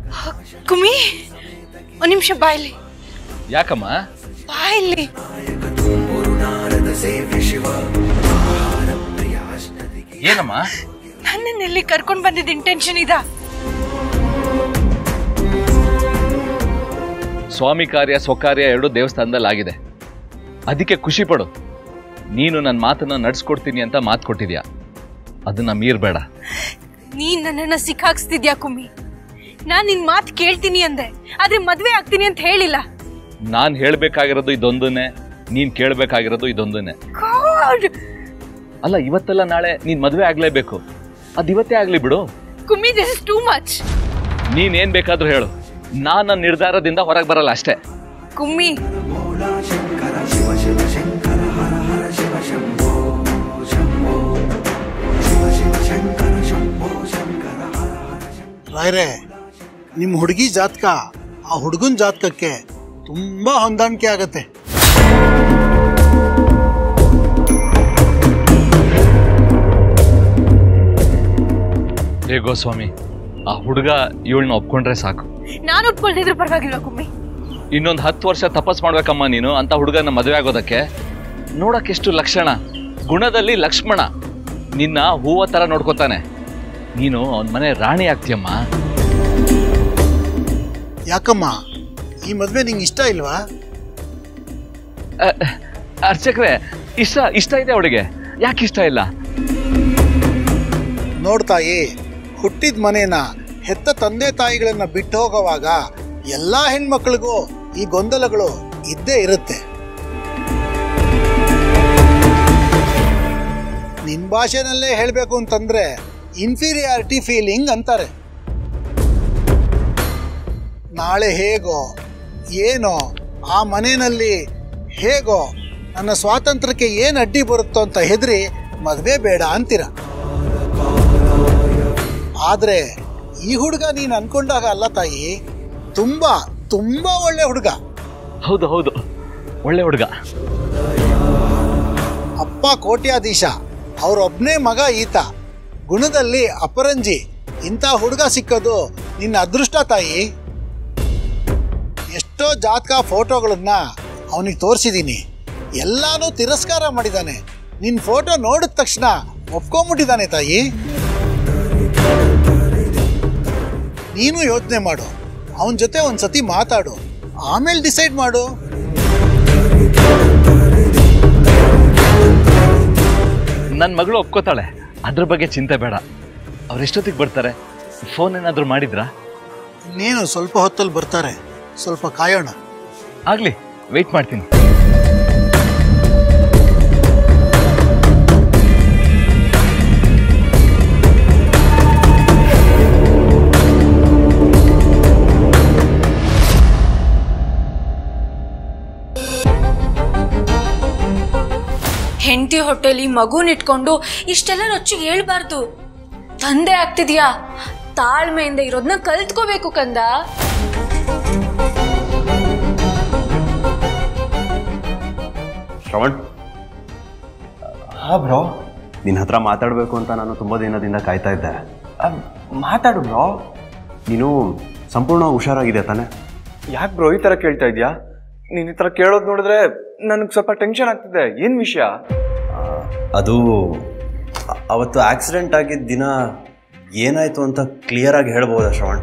ಕುಮಿ ಒಂದ್ ನಿಮಿಷ ಬಾಯ್ಲಿ ಯಾಕಮ್ಮ ಬಾಯ್ಲಿ ಏನಮ್ಮ ನನ್ನನ್ನ ಎಲ್ಲಿ ಕರ್ಕೊಂಡ್ ಬಂದಿದ್ದ ಇಂಟೆನ್ಷನ್ ಇದ ಸ್ವಾಮಿ ಕಾರ್ಯ ಸ್ವಕಾರ್ಯ ಎರಡು ದೇವಸ್ಥಾನದಲ್ಲಿ ಆಗಿದೆ ಅದಕ್ಕೆ ಖುಷಿ ಪಡು ನೀನು ನನ್ನ ಮಾತನ್ನ ನಡ್ಸ್ಕೊಡ್ತೀನಿ ಅಂತ ಮಾತು ಕೊಟ್ಟಿದ್ಯಾ ಅದನ್ನ ಮೀರ್ಬೇಡ ನೀನ್ ನನ್ನನ್ನ ಸಿಕ್ಕಾಕ್ಸ್ತಿದ್ಯಾ ಕುಮ್ಮಿ ನಾನ್ ನಿನ್ ಮಾತ್ ಕೇಳ್ತೀನಿ ಅಂದೆ ಆದ್ರೆ ಮದ್ವೆ ಆಗ್ತೀನಿ ಅಂತ ಹೇಳಿಲ್ಲ ನಾನು ಹೇಳ್ಬೇಕಾಗಿರೋದು ಇದೊಂದನ್ನೇ ನೀನ್ ಕೇಳ್ಬೇಕಾಗಿರೋದು ಇದೊಂದನ್ನೇ God! ಅಲ್ಲ ಇವತ್ತಲ್ಲ ನಾಳೆ ನೀನ್ ಮದ್ವೆ ಆಗ್ಲೇಬೇಕು ಅದ್ ಇವತ್ತೇ ಆಗ್ಲಿ ಬಿಡು ಕುಮ್ಮಿ ದಿಸ್ ಇಸ್ ಟೂ ಮಚ್ ನೀನ್ ಏನ್ ಬೇಕಾದ್ರೂ ಹೇಳು ನಾನ್ ನನ್ನ ನಿರ್ಧಾರದಿಂದ ಹೊರಗೆ ಬರಲ್ಲ ಅಷ್ಟೇ ಕುಮ್ಮಿ ರಾಯ್ರೆ ನಿಮ್ಮ ಹುಡುಗಿ ಜಾತಕ ಆ ಹುಡುಗನ ಜಾತಕಕ್ಕೆ ತುಂಬಾ ಹೊಂದಾಣಿಕೆ ಆಗತ್ತೆ ಹೇ ಗೋಸ್ವಾಮಿ ಆ ಹುಡುಗ ಇವಳನ್ನ ಒಪ್ಕೊಂಡ್ರೆ ಸಾಕು ನಾನು ಒಪ್ಕೊಳ್ದಿದ್ರು ಪರವಾಗಿಲ್ವಾ ಕುಮ್ಮಿ ಇನ್ನೊಂದು ಹತ್ತು ವರ್ಷ ತಪಸ್ ಮಾಡ್ಬೇಕಮ್ಮ ನೀನು ಅಂತ ಹುಡುಗನ ಮದುವೆ ಆಗೋದಕ್ಕೆ ನೋಡಕ್ಕೆಷ್ಟು ಲಕ್ಷಣ ಗುಣದಲ್ಲಿ ಲಕ್ಷ್ಮಣ ನಿನ್ನ ಹೂವ ತರ ನೋಡ್ಕೋತಾನೆ ನೀನು ಅವನ ಮನೆ ರಾಣಿ ಆಗ್ತೀಯಮ್ಮ ಯಾಕಮ್ಮ ಈ ಮದ್ವೆ ನಿಂಗೆ ಇಷ್ಟ ಇಲ್ವಾ ಅ- ಅರ್ಚಕ್ರೆ ಇಷ್ಟ ಇಷ್ಟ ಇದೆ ಅವಳಿಗೆ ಯಾಕೆ ಇಷ್ಟ ಇಲ್ಲ ನೋಡ್ತಾಯಿ ಹುಟ್ಟಿದ ಮನೇನ ಹೆತ್ತ ತಂದೆ ತಾಯಿಗಳನ್ನ ಬಿಟ್ಟು ಹೋಗೋವಾಗ ಎಲ್ಲಾ ಹೆಣ್ಮಕ್ಳಿಗೂ ಈ ಗೊಂದಲಗಳು ಇದ್ದೇ ಇರುತ್ತೆ ನಿನ್ ಭಾಷೆನಲ್ಲೇ ಹೇಳಬೇಕು ಅಂತಂದ್ರೆ ಇನ್ಫೀರಿಯಾರಿಟಿ ಫೀಲಿಂಗ್ ಅಂತಾರೆ ನಾಳೆ ಹೇಗೋ ಏನೋ ಆ ಮನೆಯಲ್ಲಿ ಹೇಗೋ ನನ್ನ ಸ್ವಾತಂತ್ರ್ಯಕ್ಕೆ ಏನು ಅಡ್ಡಿ ಬರುತ್ತೋ ಅಂತ ಹೆದರಿ ಮದುವೆ ಬೇಡ ಅಂತೀರ ಆದ್ರೆ ಈ ಹುಡುಗ ನೀನು ಅನ್ಕೊಂಡಾಗ ಅಲ್ಲ ತಾಯಿ ತುಂಬಾ ತುಂಬಾ ಒಳ್ಳೆ ಹುಡುಗ ಹೌದು ಹೌದು ಒಳ್ಳೆ ಹುಡುಗ ಅಪ್ಪ ಕೋಟ್ಯಾಧೀಶ ಅವರೊಬ್ಬನೇ ಮಗ ಈತ ಗುಣದಲ್ಲಿ ಅಪರಂಜಿ ಇಂಥ ಹುಡುಗ ಸಿಕ್ಕೋದು ನಿನ್ನ ಅದೃಷ್ಟ ತಾಯಿ ಎಷ್ಟೋ ಜಾತಕ ಫೋಟೋಗಳನ್ನ ಅವನಿಗೆ ತೋರಿಸಿದ್ದೀನಿ ಎಲ್ಲಾನು ತಿರಸ್ಕಾರ ಮಾಡಿದ್ದಾನೆ ನಿನ್ನ ಫೋಟೋ ನೋಡಿದ ತಕ್ಷಣ ಒಪ್ಕೊಂಬಿಟ್ಟಿದ್ದಾನೆ ತಾಯಿ ನೀನು ಯೋಚನೆ ಮಾಡು ಅವನ ಜೊತೆ ಒಂದ್ಸತಿ ಮಾತಾಡು ಆಮೇಲೆ ಡಿಸೈಡ್ ಮಾಡು ನನ್ನ ಮಗಳು ಒಪ್ಕೋತಾಳೆ ಅದ್ರ ಬಗ್ಗೆ ಚಿಂತೆ ಬೇಡ ಅವ್ರು ಎಷ್ಟೊತ್ತಿಗೆ ಬರ್ತಾರೆ ಫೋನ್ ಏನಾದರೂ ಮಾಡಿದ್ರಾ ಇನ್ನೇನು ಸ್ವಲ್ಪ ಹೊತ್ತಲ್ಲಿ ಬರ್ತಾರೆ ಸ್ವಲ್ಪ ಕಾಯೋಣ ಆಗ್ಲಿ ವೆಯ್ಟ್ ಮಾಡ್ತೀನಿ ಹೆಂಡತಿ ಹೊಟ್ಟೆಲಿ ಮಗುನ್ ಇಟ್ಕೊಂಡು ಇಷ್ಟೆಲ್ಲ ರೊಚ್ಚಿಗೆ ಹೇಳ್ಬಾರ್ದು ತಂದೆ ಆಗ್ತಿದ್ಯಾ ತಾಳ್ಮೆಯಿಂದ ಇರೋದನ್ನ ಕಲ್ತ್ಕೋಬೇಕು ಕಂದ ಶ್ರವಣ್ ಹಾ ಬ್ರೋ ನಿನ್ನ ಹತ್ರ ಮಾತಾಡಬೇಕು ಅಂತ ನಾನು ತುಂಬ ದಿನದಿಂದ ಕಾಯ್ತಾ ಇದ್ದೆ ಮಾತಾಡು ಬ್ರೋ ನೀನು ಸಂಪೂರ್ಣ ಹುಷಾರಾಗಿದೆ ತಾನೆ ಯಾಕೆ ಬ್ರೋ ಈ ಥರ ಕೇಳ್ತಾ ಇದೆಯಾ ನೀನು ಈ ಥರ ಕೇಳೋದು ನೋಡಿದ್ರೆ ನನಗೆ ಸ್ವಲ್ಪ ಟೆನ್ಷನ್ ಆಗ್ತಿದೆ ಏನು ವಿಷಯ ಅದು ಅ- ಅವತ್ತು ಆಕ್ಸಿಡೆಂಟ್ ಆಗಿದ್ದ ದಿನ ಏನಾಯಿತು ಅಂತ ಕ್ಲಿಯರಾಗಿ ಹೇಳ್ಬೋದಾ ಶ್ರವಣ್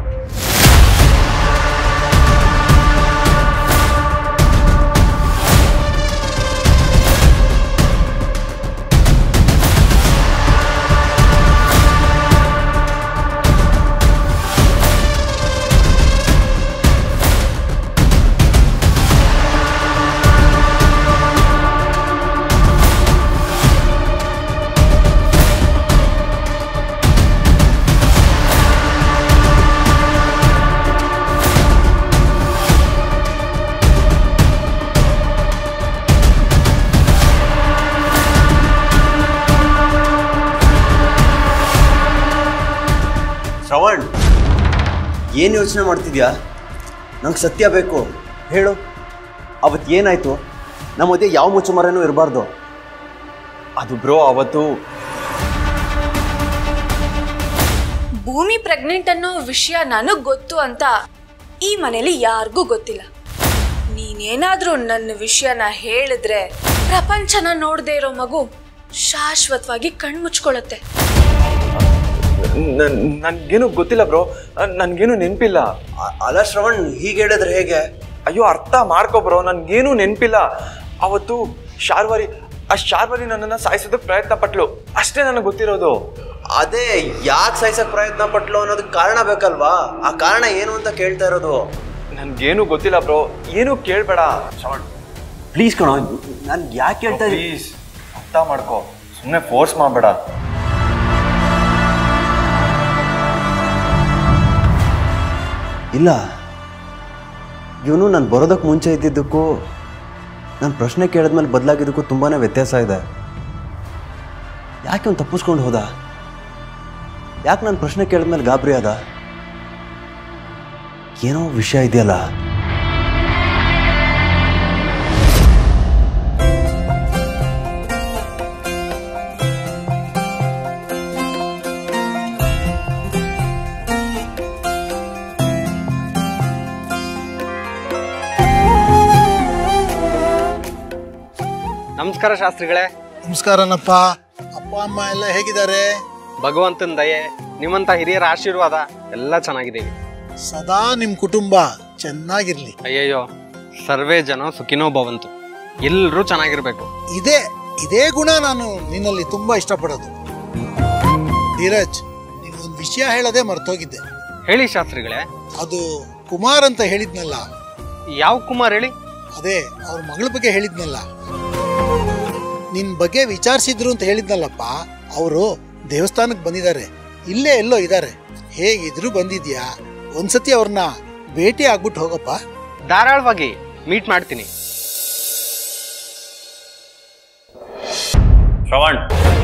ಶ್ರವಣ್ ಏನು ಯೋಚನೆ ಮಾಡ್ತಿದ್ಯಾ ನಂಗೆ ಸತ್ಯ ಬೇಕು ಹೇಳು ಅವತ್ತು ಏನಾಯಿತು ನಮ್ಮ ಮಧ್ಯೆ ಯಾವ ಮುಚ್ಚುಮರೆನೂ ಇರಬಾರ್ದು ಅದು ಬ್ರೋ ಅವತ್ತು ಭೂಮಿ ಪ್ರೆಗ್ನೆಂಟ್ ಅನ್ನೋ ವಿಷಯ ನನಗ್ ಗೊತ್ತು ಅಂತ ಈ ಮನೇಲಿ ಯಾರಿಗೂ ಗೊತ್ತಿಲ್ಲ ನೀನೇನಾದ್ರೂ ನನ್ನ ವಿಷಯನ ಹೇಳಿದ್ರೆ ಪ್ರಪಂಚನ ನೋಡದೆ ಇರೋ ಮಗು ಶಾಶ್ವತವಾಗಿ ಕಣ್ಮುಚ್ಕೊಳ್ಳುತ್ತೆ ನನ್ಗೇನು ಗೊತ್ತಿಲ್ಲ ಬ್ರೋ ನನ್ಗೇನು ನೆನಪಿಲ್ಲ ಅ- ಅಲ್ಲ ಶ್ರವಣ್ ಹೀಗೆ ಹೇಳಿದ್ರೆ ಹೇಗೆ ಅಯ್ಯೋ ಅರ್ಥ ಮಾಡ್ಕೊ ಬ್ರೋ ನನ್ಗೇನು ನೆನಪಿಲ್ಲ ಅವತ್ತು ಶಾರ್ವರಿ ಆ ಶಾರ್ವರಿ ನನ್ನನ್ನು ಸಾಯಿಸೋದಕ್ಕೆ ಪ್ರಯತ್ನ ಪಟ್ಲು ಅಷ್ಟೇ ನನಗೆ ಗೊತ್ತಿರೋದು ಅದೇ ಯಾಕೆ ಸಾಯ್ಸಕ್ ಪ್ರಯತ್ನ ಪಟ್ಲು ಅನ್ನೋದಕ್ಕೆ ಕಾರಣ ಬೇಕಲ್ವಾ ಆ ಕಾರಣ ಏನು ಅಂತ ಕೇಳ್ತಾ ಇರೋದು ನನ್ಗೇನು ಗೊತ್ತಿಲ್ಲ ಬ್ರೋ ಏನು ಕೇಳಬೇಡ ಶ್ರವಣ್ ಪ್ಲೀಸ್ ಕಣೋ ನಾನು ಯಾಕೆ ಕೇಳ್ತಾ ಇದ್ದೀನಿ ಪ್ಲೀಸ್ ಅರ್ಥ ಮಾಡ್ಕೊ ಸುಮ್ಮನೆ ಫೋರ್ಸ್ ಮಾಡಬೇಡ ಇಲ್ಲ ಇವನು ನಾನು ಬರೋದಕ್ಕೆ ಮುಂಚೆ ಇದ್ದಿದ್ದಕ್ಕೂ ನಾನು ಪ್ರಶ್ನೆ ಕೇಳಿದ್ಮೇಲೆ ಬದಲಾಗಿದ್ದಕ್ಕೂ ತುಂಬಾ ವ್ಯತ್ಯಾಸ ಇದೆ ಯಾಕೆ ಅವ್ನು ತಪ್ಪಿಸ್ಕೊಂಡು ಹೋದ ಯಾಕೆ ನಾನು ಪ್ರಶ್ನೆ ಕೇಳಿದ್ಮೇಲೆ ಗಾಬರಿ ಆದ ಏನೋ ವಿಷಯ ಇದೆಯಲ್ಲ ನಮಸ್ಕಾರ ಶಾಸ್ತ್ರಿಗಳೇ ನಮಸ್ಕಾರನಪ್ಪ ಅಪ್ಪ ಅಮ್ಮ ಎಲ್ಲ ಹೇಗಿದ್ದಾರೆ ಭಗವಂತನ ದಯೆ ನಿಮ್ಮಂತ ಹಿರಿಯರ ಆಶೀರ್ವಾದ ಎಲ್ಲ ಚೆನ್ನಾಗಿದ್ದೀವಿ ಸದಾ ನಿಮ್ಮ ಕುಟುಂಬ ಚೆನ್ನಾಗಿರ್ಲಿ ಅಯ್ಯಯ್ಯೋ ಸರ್ವೇ ಜನ ಸುಖಿನೋ ಭವಂತು ಎಲ್ಲರೂ ಚೆನ್ನಾಗಿರ್ಬೇಕು ಇದೇ ಇದೇ ಗುಣ ನಾನು ನಿನ್ನಲ್ಲಿ ತುಂಬಾ ಇಷ್ಟಪಡೋದು ಧೀರಜ್ ಒಂದು ವಿಷಯ ಹೇಳದೆ ಮರ್ತೋಗಿದ್ದೆ ಹೇಳಿ ಶಾಸ್ತ್ರಿಗಳೇ ಅದು ಕುಮಾರ್ ಅಂತ ಹೇಳಿದ್ನಲ್ಲ ಯಾವ ಕುಮಾರ್ ಹೇಳಿ ಅದೇ ಅವ್ರ ಮಗಳ ಬಗ್ಗೆ ಹೇಳಿದ್ನಲ್ಲ ನಿನ್ ಬಗ್ಗೆ ವಿಚಾರಿಸಿದ್ರು ಅಂತ ಹೇಳಿದ್ನಲ್ಲಪ್ಪ ಅವರು ದೇವಸ್ಥಾನಕ್ಕೆ ಬಂದಿದ್ದಾರೆ ಇಲ್ಲೇ ಎಲ್ಲೋ ಇದ್ದಾರೆ ಹೇಗಿದ್ರು ಬಂದಿದ್ಯಾ ಒಂದ್ಸತಿ ಅವ್ರನ್ನ ಭೇಟಿ ಆಗ್ಬಿಟ್ಟು ಹೋಗಪ್ಪ ಧಾರಾಳವಾಗಿ ಮೀಟ್ ಮಾಡ್ತೀನಿ ಶ್ರವಣ್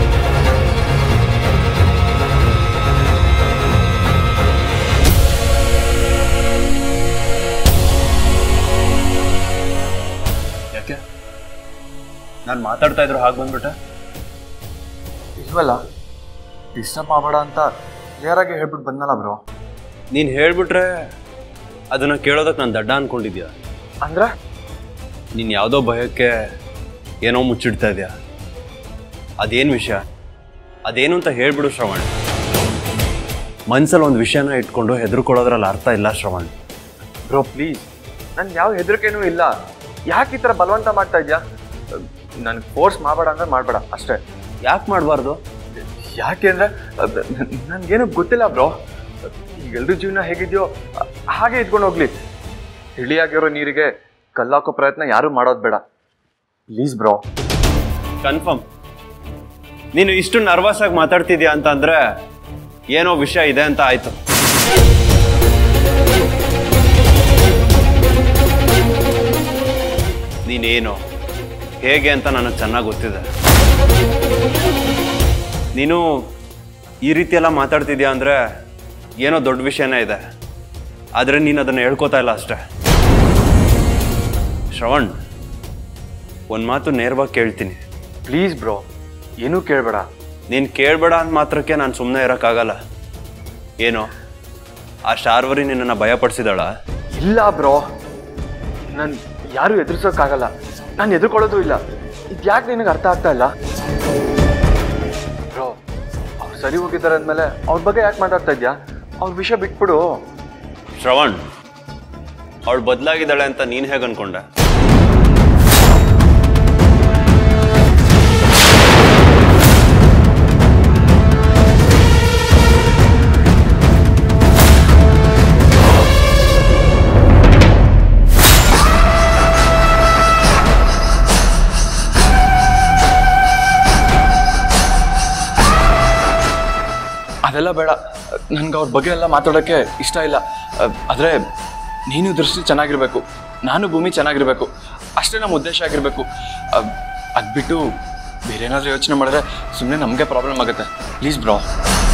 ಯಾಕೆ ನಾನು ಮಾತಾಡ್ತಾ ಇದ್ರು ಹಾಗೆ ಬಂದ್ಬಿಟ್ಟೆ ಇಲ್ವಲ್ಲ ಡಿಸ್ಟರ್ಬ್ ಮಾಡಬೇಡ ಅಂತ ಕ್ಲಿಯರಾಗಿ ಹೇಳ್ಬಿಟ್ಟು ಬಂದಲ್ಲ ಬ್ರೋ ನೀನು ಹೇಳ್ಬಿಟ್ರೆ ಅದನ್ನ ಕೇಳೋದಕ್ಕೆ ನಾನು ದಡ್ಡ ಅನ್ಕೊಂಡಿದ್ಯಾ ಅಂದ್ರೆ ನೀನು ಯಾವುದೋ ಭಯಕ್ಕೆ ಏನೋ ಮುಚ್ಚಿಡ್ತಾ ಇದೆಯಾ ಅದೇನು ವಿಷಯ ಅದೇನು ಅಂತ ಹೇಳ್ಬಿಡು ಶ್ರವಣ್ ಮನ್ಸಲ್ಲಿ ಒಂದು ವಿಷಯನ ಇಟ್ಕೊಂಡು ಹೆದರ್ಕೊಳ್ಳೋದ್ರಲ್ಲಿ ಅರ್ಥ ಇಲ್ಲ ಶ್ರವಣ್ ಬ್ರೋ ಪ್ಲೀಸ್ ನನ್ ಯಾವ ಹೆದರಿಕೆನೂ ಇಲ್ಲ ಯಾಕೆ ಈ ಥರ ಬಲವಂತ ಮಾಡ್ತಾ ಇದ್ಯಾ ನನ್ಗೆ ಫೋರ್ಸ್ ಮಾಡಬೇಡ ಅಂದ್ರೆ ಮಾಡಬೇಡ ಅಷ್ಟೇ ಯಾಕೆ ಮಾಡಬಾರ್ದು ಯಾಕೆ ಅಂದ್ರೆ ನನ್ಗೇನು ಗೊತ್ತಿಲ್ಲ ಬ್ರೋ ಎಲ್ರ ಜೀವನ ಹೇಗಿದೆಯೋ ಅ- ಹಾಗೆ ಇದ್ಕೊಂಡು ಹೋಗ್ಲಿ ತಿಳಿಯಾಗಿರೋ ನೀರಿಗೆ ಕಲ್ಲಾಕೋ ಪ್ರಯತ್ನ ಯಾರು ಮಾಡೋದು ಬೇಡ ಪ್ಲೀಸ್ ಬ್ರೋ ಕನ್ಫರ್ಮ್ ನೀನು ಇಷ್ಟು ನರ್ವಸ್ ಆಗಿ ಮಾತಾಡ್ತಿದ್ಯಾ ಅಂತ ಅಂದ್ರೆ ಏನೋ ವಿಷಯ ಇದೆ ಅಂತ ಆಯ್ತು ನೀನೇನು ಹೇಗೆ ಅಂತ ನನಗೆ ಚೆನ್ನಾಗಿ ಗೊತ್ತಿದೆ ನೀನು ಈ ರೀತಿ ಎಲ್ಲ ಮಾತಾಡ್ತಿದ್ಯಾ ಅಂದರೆ ಏನೋ ದೊಡ್ಡ ವಿಷಯನೇ ಇದೆ ಆದರೆ ನೀನು ಅದನ್ನು ಹೇಳ್ಕೊತಾ ಇಲ್ಲ ಅಷ್ಟೇ ಶ್ರವಣ್ ಒಂದು ಮಾತು ನೇರವಾಗಿ ಕೇಳ್ತೀನಿ ಪ್ಲೀಸ್ ಬ್ರೋ ಏನೂ ಕೇಳಬೇಡ ನೀನು ಕೇಳಬೇಡ ಅಂತ ಮಾತ್ರಕ್ಕೆ ನಾನು ಸುಮ್ಮನೆ ಇರೋಕ್ಕಾಗಲ್ಲ ಏನು ಆ ಶಾರ್ವರಿ ನಿನ್ನನ್ನು ಭಯಪಡಿಸಿದಾಳ ಇಲ್ಲ ಬ್ರೋ ನಾನು ಯಾರು ಎದುರಿಸೋಕ್ಕಾಗಲ್ಲ ನಾನು ಎದುರ್ಕೊಳ್ಳೋದು ಇಲ್ಲ ಇದು ಯಾಕೆ ನಿನಗೆ ಅರ್ಥ ಆಗ್ತಾ ಇಲ್ಲ ಬ್ರೋ ಅವ್ರು ಸರಿ ಹೋಗಿದ್ದಾರೆ ಅಂದಮೇಲೆ ಅವ್ರ ಬಗ್ಗೆ ಯಾಕೆ ಮಾತಾಡ್ತಾ ಇದ್ಯಾ ಅವ್ರ ವಿಷಯ ಬಿಟ್ಬಿಡು ಶ್ರವಣ್ ಅವಳು ಬದಲಾಗಿದ್ದಾಳೆ ಅಂತ ನೀನು ಹೇಗೆ ಅನ್ಕೊಂಡೆ ಅದೆಲ್ಲ ಬೇಡ ನನ್ಗೆ ಅವ್ರ ಬಗ್ಗೆ ಎಲ್ಲ ಮಾತಾಡೋಕ್ಕೆ ಇಷ್ಟ ಇಲ್ಲ ಆದರೆ ನೀನು ದೃಷ್ಟಿ ಚೆನ್ನಾಗಿರ್ಬೇಕು ನಾನು ಭೂಮಿ ಚೆನ್ನಾಗಿರ್ಬೇಕು ಅಷ್ಟೇ ನಮ್ಮ ಉದ್ದೇಶ ಆಗಿರಬೇಕು ಅದು ಬಿಟ್ಟು ಬೇರೆ ಏನಾದರೂ ಯೋಚನೆ ಮಾಡಿದ್ರೆ ಸುಮ್ಮನೆ ನಮಗೆ ಪ್ರಾಬ್ಲಮ್ ಆಗುತ್ತೆ ಪ್ಲೀಸ್ ಬ್ರೋ